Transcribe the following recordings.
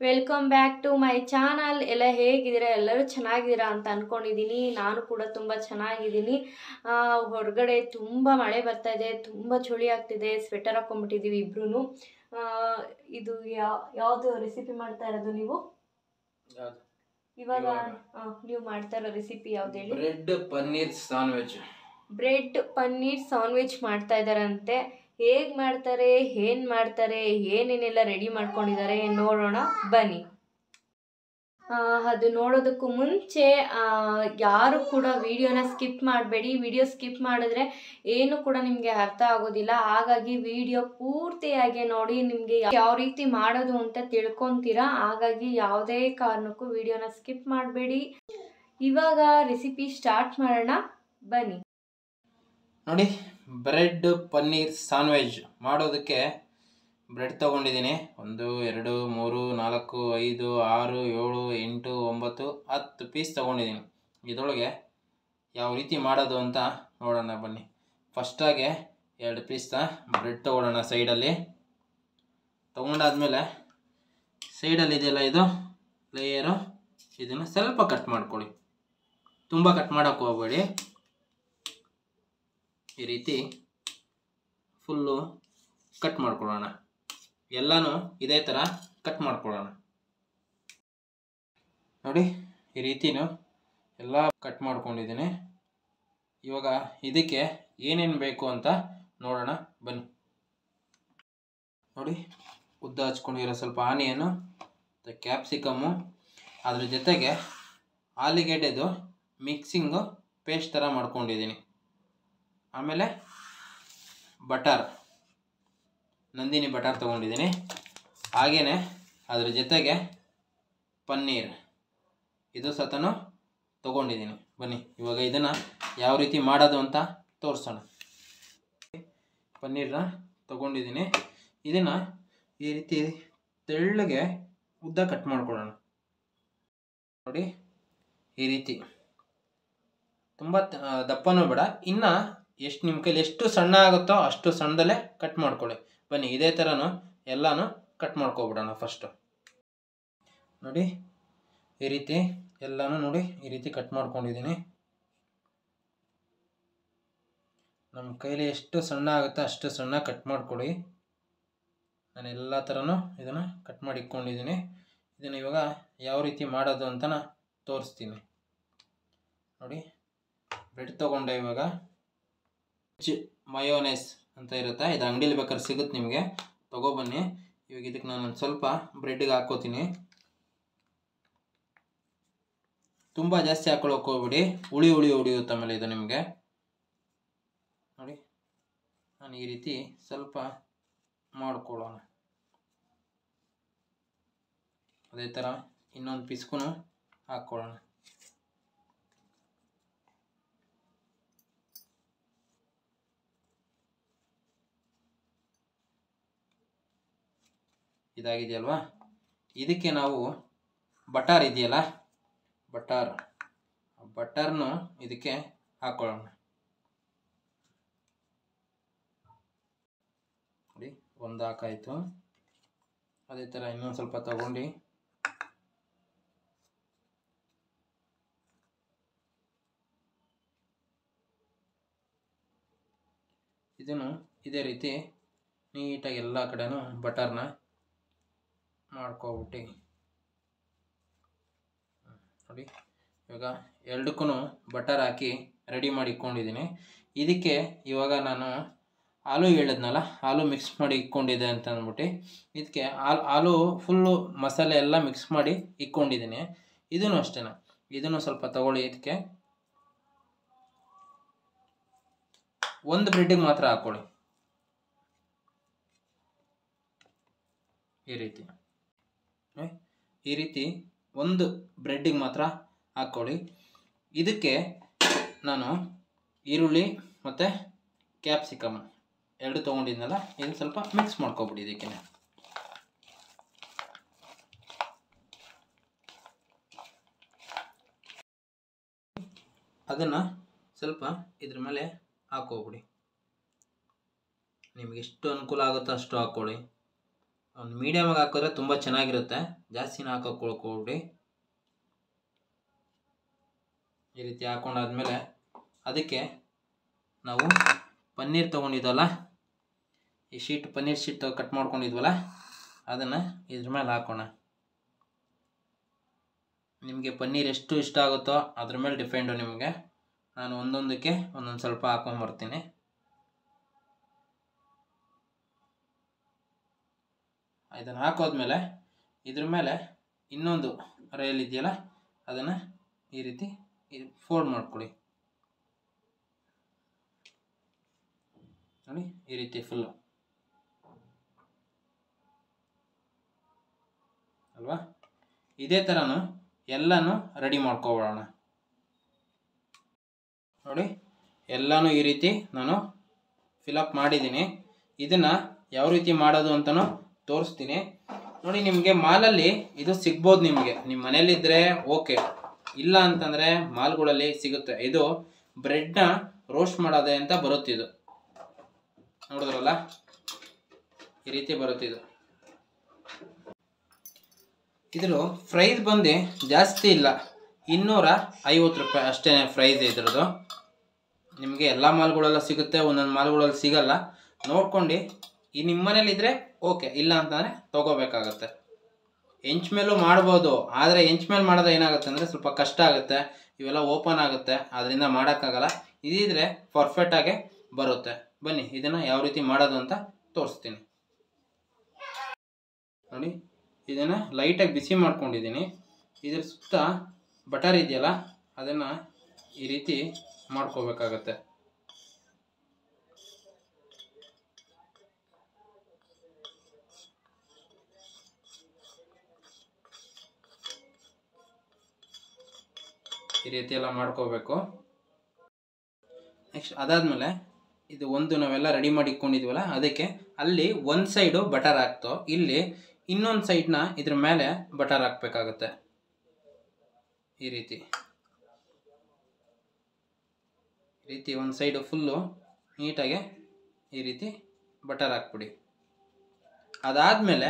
Welcome back to my channel ಎಲ್ಲ ಹೇಗಿದ್ದೀರಾ ಎಲ್ಲರೂ ಚೆನ್ನಾಗಿದ್ದೀರಾ ಅಂತ ಅಂದ್ಕೊಂಡಿದ್ದೀನಿ ನಾನು ಕೂಡ ತುಂಬ ಚೆನ್ನಾಗಿದ್ದೀನಿ ಆ, ಹೊರಗಡೆ ತುಂಬ ಮಳೆ ಬರ್ತಾ ಇದೆ ತುಂಬ ಚಳಿ ಆಗ್ತಿದೆ ಸ್ವೆಟರ್ ಹಾಕೊಂಡ್ಬಿಟ್ಟಿದ್ದೀವಿ ಇಬ್ರು ಇದು ಯಾವ ಯಾವುದು ರೆಸಿಪಿ ಮಾಡ್ತಾ ಇರೋದು ನೀವು ಇವಾಗ ಇವಾಗ? ಆ, ನೀವು ಮಾಡ್ತಾ ಇರೋ ರೆಸಿಪಿ ಯಾವ್ದು ಹೇಳಿ bread paneer sandwich bread paneer sandwich ಮಾಡ್ತಾ ಇದ್ದಾರಂತೆ ಹೇಗೆ ಮಾಡ್ತಾರೆ ಏನು ಮಾಡ್ತಾರೆ ಏನೇನೆಲ್ಲ ರೆಡಿ ಮಾಡ್ಕೊಂಡಿದ್ದಾರೆ ನೋಡೋಣ ಬನ್ನಿ ಆ, ಅದು ನೋಡೋದಕ್ಕೂ ಮುಂಚೆ ಆ, ಯಾರು ಕೂಡ ವಿಡಿಯೋನ ಸ್ಕಿಪ್ ಮಾಡಬೇಡಿ ವಿಡಿಯೋ ಸ್ಕಿಪ್ ಮಾಡಿದ್ರೆ ಏನು ಕೂಡ ನಿಮಗೆ ಅರ್ಥ ಆಗೋದಿಲ್ಲ ಹಾಗಾಗಿ ವಿಡಿಯೋ ಪೂರ್ತಿಯಾಗಿ ನೋಡಿ ನಿಮಗೆ ಯಾವ ರೀತಿ ಮಾಡೋದು ಅಂತ ತಿಳ್ಕೊತೀರಾ ಹಾಗಾಗಿ ಯಾವುದೇ ಕಾರಣಕ್ಕೂ ವಿಡಿಯೋನ ಸ್ಕಿಪ್ ಮಾಡಬೇಡಿ ಇವಾಗ ರೆಸಿಪಿ ಸ್ಟಾರ್ಟ್ ಮಾಡೋಣ ಬನ್ನಿ ನೋಡಿ ಬ್ರೆಡ್ ಪನ್ನೀರ್ ಸಾನ್ ವೆಜ್ ಮಾಡೋದಕ್ಕೆ ಬ್ರೆಡ್ ತೊಗೊಂಡಿದ್ದೀನಿ ಒಂದು ಎರಡು ಮೂರು ನಾಲ್ಕು ಐದು ಆರು ಏಳು ಎಂಟು ಒಂಬತ್ತು ಹತ್ತು ಪೀಸ್ ತೊಗೊಂಡಿದ್ದೀನಿ ಇದರೊಳಗೆ ಯಾವ ರೀತಿ ಮಾಡೋದು ಅಂತ ನೋಡೋಣ ಬನ್ನಿ ಫಸ್ಟಾಗೆ ಎರಡು ಪೀಸ್ನ ಬ್ರೆಡ್ ತೊಗೊಳ್ಳೋಣ ಸೈಡಲ್ಲಿ ತೊಗೊಂಡಾದ್ಮೇಲೆ ಸೈಡಲ್ಲಿ ಇದೆಯಲ್ಲ ಇದು ಲೇಯರು ಇದನ್ನು ಸ್ವಲ್ಪ ಕಟ್ ಮಾಡ್ಕೊಳ್ಳಿ ತುಂಬ ಕಟ್ ಮಾಡೋಕ್ಕೆ ಹೋಗಬೇಡಿ ಈ ರೀತಿ ಫುಲ್ಲು ಕಟ್ ಮಾಡ್ಕೊಳ್ಳೋಣ ಎಲ್ಲನೂ ಇದೇ ಥರ ಕಟ್ ಮಾಡ್ಕೊಳ್ಳೋಣ ನೋಡಿ ಈ ರೀತಿನೂ ಎಲ್ಲ ಕಟ್ ಮಾಡ್ಕೊಂಡಿದ್ದೀನಿ ಇವಾಗ ಇದಕ್ಕೆ ಏನೇನು ಬೇಕು ಅಂತ ನೋಡೋಣ ಬನ್ನಿ ನೋಡಿ ಉದ್ದ ಹಚ್ಕೊಂಡಿರೋ ಸ್ವಲ್ಪ ಆನಿಯನು ಮತ್ತು ಕ್ಯಾಪ್ಸಿಕಮ್ಮು ಅದ್ರ ಜೊತೆಗೆ ಆಲೂಗೆಡ್ಡೆದು ಮಿಕ್ಸಿಂಗು ಪೇಸ್ಟ್ ಥರ ಮಾಡ್ಕೊಂಡಿದ್ದೀನಿ ಆಮೇಲೆ ಬಟರ್ ನಂದಿನಿ ಬಟರ್ ತೊಗೊಂಡಿದ್ದೀನಿ ಹಾಗೆಯೇ ಅದ್ರ ಜೊತೆಗೆ ಪನ್ನೀರ್ ಇದು ಸತನು ತೊಗೊಂಡಿದ್ದೀನಿ ಬನ್ನಿ ಇವಾಗ ಇದನ್ನು ಯಾವ ರೀತಿ ಮಾಡೋದು ಅಂತ ತೋರಿಸೋಣ ಪನ್ನೀರನ್ನ ತೊಗೊಂಡಿದ್ದೀನಿ ಇದನ್ನು ಈ ರೀತಿ ತೆಳ್ಳಗೆ ಉದ್ದ ಕಟ್ ಮಾಡ್ಕೊಳ್ಳೋಣ ನೋಡಿ ಈ ರೀತಿ ತುಂಬ ದಪ್ಪನೂ ಬೇಡ ಇನ್ನು ಎಷ್ಟು ನಿಮ್ಮ ಕೈಲಿ ಎಷ್ಟು ಸಣ್ಣ ಆಗುತ್ತೋ ಅಷ್ಟು ಸಣ್ಣದಲ್ಲೇ ಕಟ್ ಮಾಡ್ಕೊಳ್ಳಿ ಬನ್ನಿ ಇದೇ ಥರನೂ ಎಲ್ಲನೂ ಕಟ್ ಮಾಡ್ಕೊಬಿಡೋಣ ಫಸ್ಟು ನೋಡಿ ಈ ರೀತಿ ಎಲ್ಲನೂ ನೋಡಿ ಈ ರೀತಿ ಕಟ್ ಮಾಡ್ಕೊಂಡಿದ್ದೀನಿ ನಮ್ಮ ಕೈಲಿ ಎಷ್ಟು ಸಣ್ಣ ಆಗುತ್ತೋ ಅಷ್ಟು ಸಣ್ಣ ಕಟ್ ಮಾಡ್ಕೊಳ್ಳಿ ನಾನು ಎಲ್ಲ ಥರನೂ ಇದನ್ನು ಕಟ್ ಮಾಡಿ ಇಟ್ಕೊಂಡಿದ್ದೀನಿ ಇದನ್ನು ಇವಾಗ ಯಾವ ರೀತಿ ಮಾಡೋದು ಅಂತ ತೋರಿಸ್ತೀನಿ ನೋಡಿ ಬ್ರೆಡ್ ತೊಗೊಂಡೆ ಇವಾಗ ವೆಜ್ ಮಯೋನೈಸ್ ಅಂತ ಇರುತ್ತೆ ಇದು ಅಂಗಡಿಲಿ ಬೇಕಾದ್ರೆ ಸಿಗುತ್ತೆ ನಿಮಗೆ ತೊಗೊಬನ್ನಿ ಇವಾಗ ಇದಕ್ಕೆ ನಾನು ಒಂದು ಸ್ವಲ್ಪ ಬ್ರೆಡ್ಗೆ ಹಾಕ್ಕೋತೀನಿ ತುಂಬ ಜಾಸ್ತಿ ಹಾಕೊಳ್ಳೋಕೆ ಹೋಗ್ಬಿಡಿ ಹುಳಿ ಹುಳಿ ಉಳಿಯುತ್ತೆ ಆಮೇಲೆ ಇದು ನಿಮಗೆ ನೋಡಿ ನಾನು ಈ ರೀತಿ ಸ್ವಲ್ಪ ಮಾಡ್ಕೊಳ್ಳೋಣ ಅದೇ ಥರ ಇನ್ನೊಂದು ಪೀಸ್ಗೂ ಹಾಕ್ಕೊಳ್ಳೋಣ ಇದಾಗಿದೆಯಲ್ವಾ ಇದಕ್ಕೆ ನಾವು ಬಟಾರ್ ಇದೆಯಲ್ಲ ಬಟಾರ್ ಬಟರ್ನು ಇದಕ್ಕೆ ಹಾಕೊಳ್ಳೋಣ ನೋಡಿ ಒಂದು ಹಾಕಾಯಿತು ಅದೇ ಥರ ಇನ್ನೊಂದು ಸ್ವಲ್ಪ ತಗೊಂಡು ಇದನ್ನು ಇದೇ ರೀತಿ ನೀಟಾಗಿ ಎಲ್ಲ ಕಡೆನೂ ಬಟರ್ನ ಮಾಡ್ಕೊಬಿಟ್ಟು ನೋಡಿ ಇವಾಗ ಎರಡಕ್ಕೂ ಬಟರ್ ಹಾಕಿ ರೆಡಿ ಮಾಡಿ ಇಟ್ಕೊಂಡಿದ್ದೀನಿ ಇದಕ್ಕೆ ಇವಾಗ ನಾನು ಆಲೂ ಹೇಳಿದ್ನಲ್ಲ ಆಲೂ ಮಿಕ್ಸ್ ಮಾಡಿ ಇಟ್ಕೊಂಡಿದ್ದೆ ಅಂತ ಅಂದ್ಬಿಟ್ಟು ಇದಕ್ಕೆ ಆಲ್ ಆಲೂ ಫುಲ್ಲು ಮಸಾಲೆ ಎಲ್ಲ ಮಿಕ್ಸ್ ಮಾಡಿ ಇಟ್ಕೊಂಡಿದ್ದೀನಿ ಇದನ್ನು ಅಷ್ಟೇ ಇದನ್ನು ಸ್ವಲ್ಪ ತಗೊಳ್ಳಿ ಇದಕ್ಕೆ ಒಂದು ಬ್ರೆಡ್ಡಿಗೆ ಮಾತ್ರ ಹಾಕ್ಕೊಳ್ಳಿ ಈ ರೀತಿ ಏ, ಈ ರೀತಿ ಒಂದು ಬ್ರೆಡ್ಡಿಗೆ ಮಾತ್ರ ಹಾಕ್ಕೊಳ್ಳಿ ಇದಕ್ಕೆ ನಾನು ಈರುಳ್ಳಿ ಮತ್ತು ಕ್ಯಾಪ್ಸಿಕಮ್ ಎರಡು ತೊಗೊಂಡಿದ್ನಲ್ಲ ಇದನ್ನು ಸ್ವಲ್ಪ ಮಿಕ್ಸ್ ಮಾಡ್ಕೊಬಿಡಿ ಇದಕ್ಕೆ ಅದನ್ನು ಸ್ವಲ್ಪ ಇದ್ರ ಮೇಲೆ ಹಾಕೋಬಿಡಿ ನಿಮಗೆ ಎಷ್ಟು ಅನುಕೂಲ ಆಗುತ್ತೋ ಅಷ್ಟು ಹಾಕ್ಕೊಳ್ಳಿ ಒಂದು ಮೀಡಿಯಮಾಗಿ ಹಾಕಿದ್ರೆ ತುಂಬ ಚೆನ್ನಾಗಿರುತ್ತೆ ಜಾಸ್ತಿನ ಹಾಕೋಕೆ ಹೋಗ್ಬಿಡಿ ಈ ರೀತಿ ಹಾಕೊಂಡಾದ್ಮೇಲೆ ಅದಕ್ಕೆ ನಾವು ಪನ್ನೀರ್ ತೊಗೊಂಡಿದ್ವಲ್ಲ ಈ ಶೀಟ್ ಪನ್ನೀರ್ ಶೀಟ್ ಕಟ್ ಮಾಡ್ಕೊಂಡಿದ್ವಲ್ಲ ಅದನ್ನು ಇದ್ರ ಮೇಲೆ ಹಾಕೋಣ ನಿಮಗೆ ಪನ್ನೀರ್ ಎಷ್ಟು ಇಷ್ಟ ಆಗುತ್ತೋ ಅದ್ರ ಮೇಲೆ ಡಿಪೆಂಡು ನಿಮಗೆ ನಾನು ಒಂದೊಂದಕ್ಕೆ ಒಂದೊಂದು ಸ್ವಲ್ಪ ಹಾಕೊಂಬರ್ತೀನಿ ಇದನ್ನು ಹಾಕೋದ್ಮೇಲೆ ಇದ್ರ ಮೇಲೆ ಇನ್ನೊಂದು ರೈಲ್ ಇದೆಯಲ್ಲ ಅದನ್ನು ಈ ರೀತಿ ಫೋಲ್ಡ್ ಮಾಡ್ಕೊಳ್ಳಿ ನೋಡಿ ಈ ರೀತಿ ಫುಲ್ಲು ಅಲ್ವಾ ಇದೇ ಥರನು ಎಲ್ಲನೂ ರೆಡಿ ಮಾಡ್ಕೊಬಿಡೋಣ ನೋಡಿ ಎಲ್ಲನೂ ಈ ರೀತಿ ನಾನು ಫಿಲಪ್ ಮಾಡಿದ್ದೀನಿ ಇದನ್ನು ಯಾವ ರೀತಿ ಮಾಡೋದು ಅಂತಲೂ ತೋರಿಸ್ತೀನಿ ನೋಡಿ ನಿಮಗೆ ಮಾಲಲ್ಲಿ ಇದು ಸಿಗ್ಬೋದು ನಿಮಗೆ ನಿಮ್ಮ ಮನೇಲಿದ್ದರೆ ಓಕೆ ಇಲ್ಲ ಅಂತಂದರೆ ಮಾಲ್ಗಳಲ್ಲಿ ಸಿಗುತ್ತೆ ಇದು ಬ್ರೆಡ್ನ ರೋಸ್ಟ್ ಮಾಡೋದೆ ಅಂತ ಬರುತ್ತೆ ಇದು ನೋಡಿದ್ರಲ್ಲ ಈ ರೀತಿ ಬರುತ್ತೆ ಇದು ಇದ್ರ ಪ್ರೈಸ್ ಬಂದು ಜಾಸ್ತಿ ಇಲ್ಲ ಇನ್ನೂರ ಐವತ್ತು ರೂಪಾಯಿ ಅಷ್ಟೇ ಪ್ರೈಸ್ ಇದ್ರದ್ದು ನಿಮಗೆ ಎಲ್ಲ ಮಾಲ್ಗಳೆಲ್ಲ ಸಿಗುತ್ತೆ ಒಂದೊಂದು ಮಾಲ್ಗಳಲ್ಲಿ ಸಿಗಲ್ಲ ನೋಡ್ಕೊಂಡು ಈ ನಿಮ್ಮ ಮನೇಲಿದ್ರೆ ಓಕೆ ಇಲ್ಲ ಅಂತಂದರೆ ತೊಗೋಬೇಕಾಗತ್ತೆ ಹೆಂಚ್ ಮೇಲೂ ಮಾಡ್ಬೋದು ಆದರೆ ಹೆಂಚ್ ಮೇಲೆ ಮಾಡಿದ್ರೆ ಏನಾಗುತ್ತೆ ಅಂದರೆ ಸ್ವಲ್ಪ ಕಷ್ಟ ಆಗುತ್ತೆ ಇವೆಲ್ಲ ಓಪನ್ ಆಗುತ್ತೆ ಅದರಿಂದ ಮಾಡೋಕ್ಕಾಗಲ್ಲ ಇದಿದ್ರೆ ಪರ್ಫೆಕ್ಟಾಗೆ ಬರುತ್ತೆ ಬನ್ನಿ ಇದನ್ನು ಯಾವ ರೀತಿ ಮಾಡೋದು ಅಂತ ತೋರಿಸ್ತೀನಿ ನೋಡಿ ಇದನ್ನು ಲೈಟಾಗಿ ಬಿಸಿ ಮಾಡ್ಕೊಂಡಿದ್ದೀನಿ ಇದ್ರ ಸುತ್ತ ಬಟರ್ ಇದೆಯಲ್ಲ ಅದನ್ನು ಈ ರೀತಿ ಮಾಡ್ಕೋಬೇಕಾಗತ್ತೆ ಈ ರೀತಿ ಎಲ್ಲ ಮಾಡ್ಕೋಬೇಕು ನೆಕ್ಸ್ಟ್ ಅದಾದಮೇಲೆ ಇದು ಒಂದು ನಾವೆಲ್ಲ ರೆಡಿ ಮಾಡಿ ಇಟ್ಕೊಂಡಿದ್ವಲ್ಲ ಅದಕ್ಕೆ ಅಲ್ಲಿ ಒಂದು ಸೈಡು ಬಟರ್ ಹಾಕ್ತೋ ಇಲ್ಲಿ ಇನ್ನೊಂದು ಸೈಡ್ನ ಇದ್ರ ಮೇಲೆ ಬಟರ್ ಹಾಕ್ಬೇಕಾಗತ್ತೆ ಈ ರೀತಿ ಈ ರೀತಿ ಒಂದು ಸೈಡು ಫುಲ್ಲು ನೀಟಾಗಿ ಈ ರೀತಿ ಬಟರ್ ಹಾಕ್ಬಿಡಿ ಅದಾದಮೇಲೆ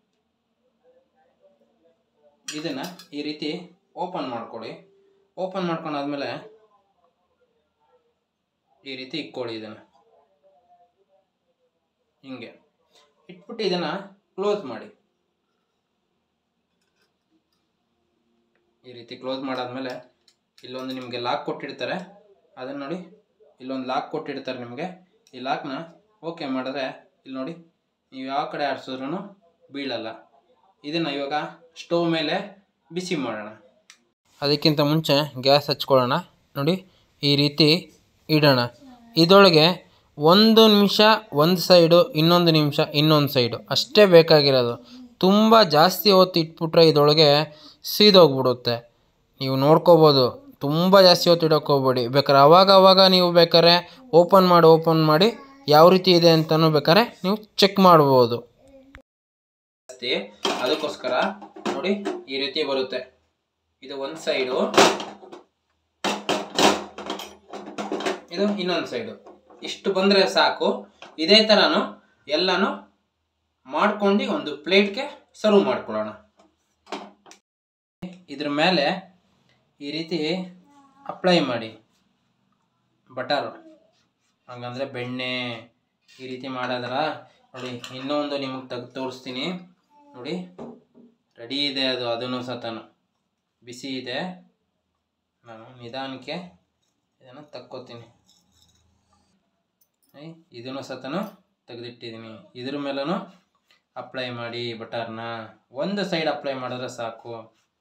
ಇದನ್ನು ಈ ರೀತಿ ಓಪನ್ ಮಾಡ್ಕೊಳ್ಳಿ ಓಪನ್ ಮಾಡ್ಕೊಂಡಾದ್ಮೇಲೆ ಈ ರೀತಿ ಇಕ್ಕೊಳ್ಳಿ ಇದನ್ನು ಹಿಂಗೆ ಇಟ್ಬಿಟ್ಟು ಇದನ್ನು ಕ್ಲೋಸ್ ಮಾಡಿ ಈ ರೀತಿ ಕ್ಲೋಸ್ ಮಾಡಾದ್ಮೇಲೆ ಇಲ್ಲೊಂದು ನಿಮಗೆ ಲಾಕ್ ಕೊಟ್ಟಿರ್ತಾರೆ ಅದನ್ನು ನೋಡಿ ಇಲ್ಲೊಂದು ಲಾಕ್ ಕೊಟ್ಟಿರ್ತಾರೆ ನಿಮಗೆ ಈ ಲಾಕ್ನ ಓಕೆ ಮಾಡಿದ್ರೆ ಇಲ್ಲಿ ನೋಡಿ ನೀವು ಯಾವ ಕಡೆ ಆಡಿಸಿದ್ರೂ ಬೀಳಲ್ಲ ಇದನ್ನು ಇವಾಗ ಸ್ಟವ್ ಮೇಲೆ ಬಿಸಿ ಮಾಡೋಣ ಅದಕ್ಕಿಂತ ಮುಂಚೆ ಗ್ಯಾಸ್ ಹಚ್ಕೊಳ್ಳೋಣ ನೋಡಿ ಈ ರೀತಿ ಇಡೋಣ ಇದರೊಳಗೆ ಒಂದು ನಿಮಿಷ ಒಂದು ಸೈಡು ಇನ್ನೊಂದು ನಿಮಿಷ ಇನ್ನೊಂದು ಸೈಡು ಅಷ್ಟೇ ಬೇಕಾಗಿರೋದು ತುಂಬ ಜಾಸ್ತಿ ಹೊತ್ತು ಇಟ್ಬಿಟ್ರೆ ಇದರೊಳಗೆ ಸೀದೋಗ್ಬಿಡುತ್ತೆ ನೀವು ನೋಡ್ಕೋಬೋದು ತುಂಬ ಜಾಸ್ತಿ ಹೊತ್ತು ಇಡೋಕೆ ಹೋಗ್ಬೇಡಿ ಬೇಕಾದ್ರೆ ಅವಾಗ ಅವಾಗ ನೀವು ಬೇಕಾದ್ರೆ ಓಪನ್ ಮಾಡಿ ಓಪನ್ ಮಾಡಿ ಯಾವ ರೀತಿ ಇದೆ ಅಂತಲೂ ಬೇಕಾದ್ರೆ ನೀವು ಚೆಕ್ ಮಾಡ್ಬೋದು ಜಾಸ್ತಿ ಅದಕ್ಕೋಸ್ಕರ ನೋಡಿ ಈ ರೀತಿ ಬರುತ್ತೆ ಇದು ಒಂದು ಸೈಡು ಇದು ಇನ್ನೊಂದು ಸೈಡು ಇಷ್ಟು ಬಂದರೆ ಸಾಕು ಇದೇ ಥರನು ಎಲ್ಲನೂ ಮಾಡ್ಕೊಂಡು ಒಂದು ಪ್ಲೇಟ್ಗೆ ಸರ್ವ್ ಮಾಡ್ಕೊಳ್ಳೋಣ ಇದ್ರ ಮೇಲೆ ಈ ರೀತಿ ಅಪ್ಲೈ ಮಾಡಿ ಬಟರ್ ಹಂಗಂದ್ರೆ ಬೆಣ್ಣೆ ಈ ರೀತಿ ಮಾಡೋದ್ರ ನೋಡಿ ಇನ್ನೊಂದು ನಿಮಗೆ ತೆಗೆದು ತೋರಿಸ್ತೀನಿ ನೋಡಿ ರೆಡಿ ಇದೆ ಅದು ಅದನ್ನು ಸತನು ಬಿಸಿ ಇದೆ ನಾನು ನಿಧಾನಕ್ಕೆ ಇದನ್ನು ತಕ್ಕೋತೀನಿ ಇದನ್ನು ಸತನು ತೆಗೆದಿಟ್ಟಿದ್ದೀನಿ ಇದ್ರ ಮೇಲೂ ಅಪ್ಲೈ ಮಾಡಿ ಬಟರ್ನ ಒಂದು ಸೈಡ್ ಅಪ್ಲೈ ಮಾಡಿದ್ರೆ ಸಾಕು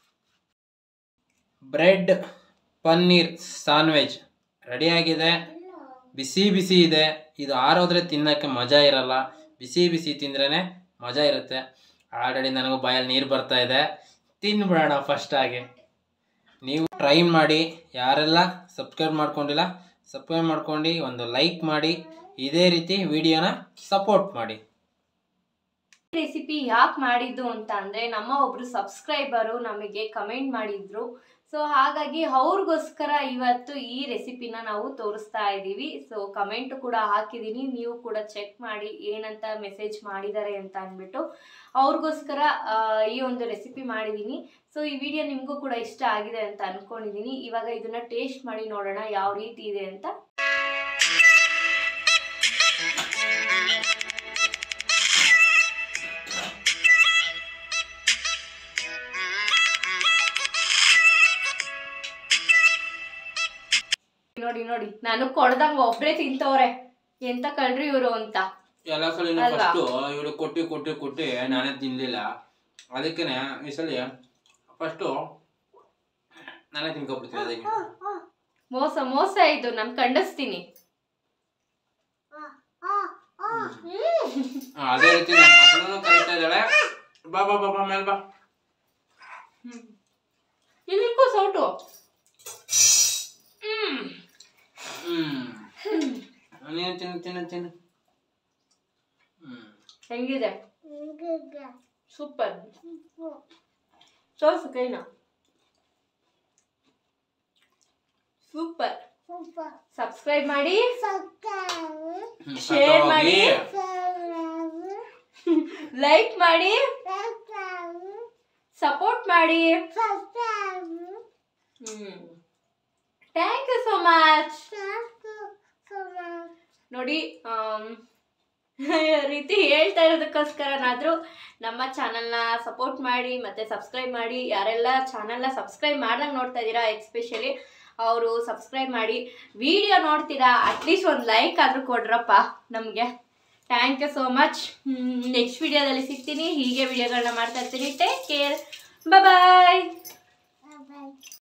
ಬ್ರೆಡ್ ಪನ್ನೀರ್ ಸಾನ್ವೆಜ್ ರೆಡಿಯಾಗಿದೆ ಬಿಸಿ ಬಿಸಿ ಇದೆ ಇದು ಆರೋದ್ರೆ ತಿನ್ನೋಕ್ಕೆ ಮಜಾ ಇರಲ್ಲ ಬಿಸಿ ಬಿಸಿ ತಿಂದ್ರೇ ಮಜಾ ಇರುತ್ತೆ ಆಲ್ರೆಡಿ ನನಗೂ ಬಾಯಲ್ಲಿ ನೀರು ಬರ್ತಾ ಇದೆ ತಿನ್ಬಿಡೋಣ ಫಸ್ಟಾಗಿ ನೀವು ಟ್ರೈ ಮಾಡಿ ಯಾರೆಲ್ಲ ಸಬ್ಸ್ಕ್ರೈಬ್ ಮಾಡ್ಕೊಂಡಿಲ್ಲ ಸಬ್ಸ್ಕ್ರೈಬ್ ಮಾಡ್ಕೊಂಡು ಒಂದು ಲೈಕ್ ಮಾಡಿ ಇದೇ ರೀತಿ ವಿಡಿಯೋನ ಸಪೋರ್ಟ್ ಮಾಡಿ ರೆಸಿಪಿ ಯಾಕೆ ಮಾಡಿದ್ದು ಅಂತ ಅಂದರೆ ನಮ್ಮ ಒಬ್ಬರು ಸಬ್ಸ್ಕ್ರೈಬರು ನಮಗೆ ಕಮೆಂಟ್ ಮಾಡಿದ್ರು ಸೊ ಹಾಗಾಗಿ ಅವ್ರಿಗೋಸ್ಕರ ಇವತ್ತು ಈ ರೆಸಿಪಿನ ನಾವು ತೋರಿಸ್ತಾ ಇದ್ದೀವಿ ಸೊ ಕಮೆಂಟ್ ಕೂಡ ಹಾಕಿದ್ದೀನಿ ನೀವು ಕೂಡ ಚೆಕ್ ಮಾಡಿ ಏನಂತ ಮೆಸೇಜ್ ಮಾಡಿದ್ದಾರೆ ಅಂತ ಅಂದ್ಬಿಟ್ಟು ಅವ್ರಿಗೋಸ್ಕರ ಆ, ಈ ಒಂದು ರೆಸಿಪಿ ಮಾಡಿದ್ದೀನಿ ಸೊ ಈ ವಿಡಿಯೋ ನಿಮಗೂ ಕೂಡ ಇಷ್ಟ ಆಗಿದೆ ಅಂತ ಅಂದ್ಕೊಂಡಿದ್ದೀನಿ ಇವಾಗ ಇದನ್ನ ಟೇಸ್ಟ್ ಮಾಡಿ ನೋಡೋಣ ಯಾವ ರೀತಿ ಇದೆ ಅಂತ ನೋಡಿ ನೋಡಿ ನಾನು ಕೊಡ್ದಂಗ ಒಬ್ರೇ ತಿಂತವ್ರೆ ಎಂತ ಕಳ್ರಿ ಇವರು ಅಂತ ಎಲ್ಲ ಸಲ ಅಲ್ವಾ? ಫಸ್ಟು ಇವ್ರು ಕೊಟ್ಟು ಕೊಟ್ಟು ಕೊಟ್ಟು ನಾನೇ ತಿನ್ಲಿಲ್ಲ ಅದಕ್ಕೆ ಈ ಸಲ ಫಸ್ಟು ನಾನೇ ತಿನ್ಕೊಬಿಡ್ತೀನಿ ಅದಕ್ಕೆ ಮೋಸ ಮೋಸ ಇದು ನಾನು ಖಂಡಿಸ್ತೀನಿ ಆ, ಅದೇ ರೀತಿ ನನ್ನ ಮಗಳೂ ಕರೀತಾ ಇದ್ದಾಳೆ ಬಾ ಬಾ ಬಾ ಬಾ ಮೇಲೆ ಬಾ ಇಲ್ಲಿಕ್ಕೂ ಸೌಟು ಹ್ಮ್ ಹ್ಮ್ ನೀನು ತಿನ್ನು ತಿನ್ನು ತಿನ್ನು ಹ್ಮ್ ಹೆಂಗಿದೆ ಸೂಪರ್ ತೋರ್ಸು ಕೈನ ಸೂಪರ್ ಸಬ್ಸ್ಕ್ರೈಬ್ ಮಾಡಿ ಹ್ಮ್, Share ಸತ್ತೋಗಿ. ಮಾಡಿ. ಲೈಕ್ ಮಾಡಿ ಸಪೋರ್ಟ್ ಮಾಡಿ ಥ್ಯಾಂಕ್ ಯು ಸೋ ಮಚ್ ನೋಡಿ ಆಮ್, ರೀತಿ ಹೇಳ್ತಾ ಇರೋದಕ್ಕೋಸ್ಕರನಾದರೂ ನಮ್ಮ ಚಾನಲ್ನ ಸಪೋರ್ಟ್ ಮಾಡಿ ಮತ್ತು ಸಬ್ಸ್ಕ್ರೈಬ್ ಮಾಡಿ ಯಾರೆಲ್ಲ ಚಾನಲ್ನ ಸಬ್ಸ್ಕ್ರೈಬ್ ಮಾಡ್ದಂಗೆ ನೋಡ್ತಾ ಇದ್ದೀರಾ ಎಕ್ಸ್ಪೆಷಲಿ ಅವರು ಸಬ್ಸ್ಕ್ರೈಬ್ ಮಾಡಿ ವಿಡಿಯೋ ನೋಡ್ತೀರಾ ಅಟ್ಲೀಸ್ಟ್ ಒಂದು ಲೈಕ್ ಆದರೂ ಕೊಡ್ರಪ್ಪ ನಮಗೆ thank you so much next ವಿಡಿಯೋದಲ್ಲಿ ಸಿಗ್ತೀನಿ ಹೀಗೆ ವಿಡಿಯೋಗಳನ್ನ ಮಾಡ್ತಾ ಇರ್ತೀನಿ ಟೇಕ್ ಕೇರ್ ಬಾಯ್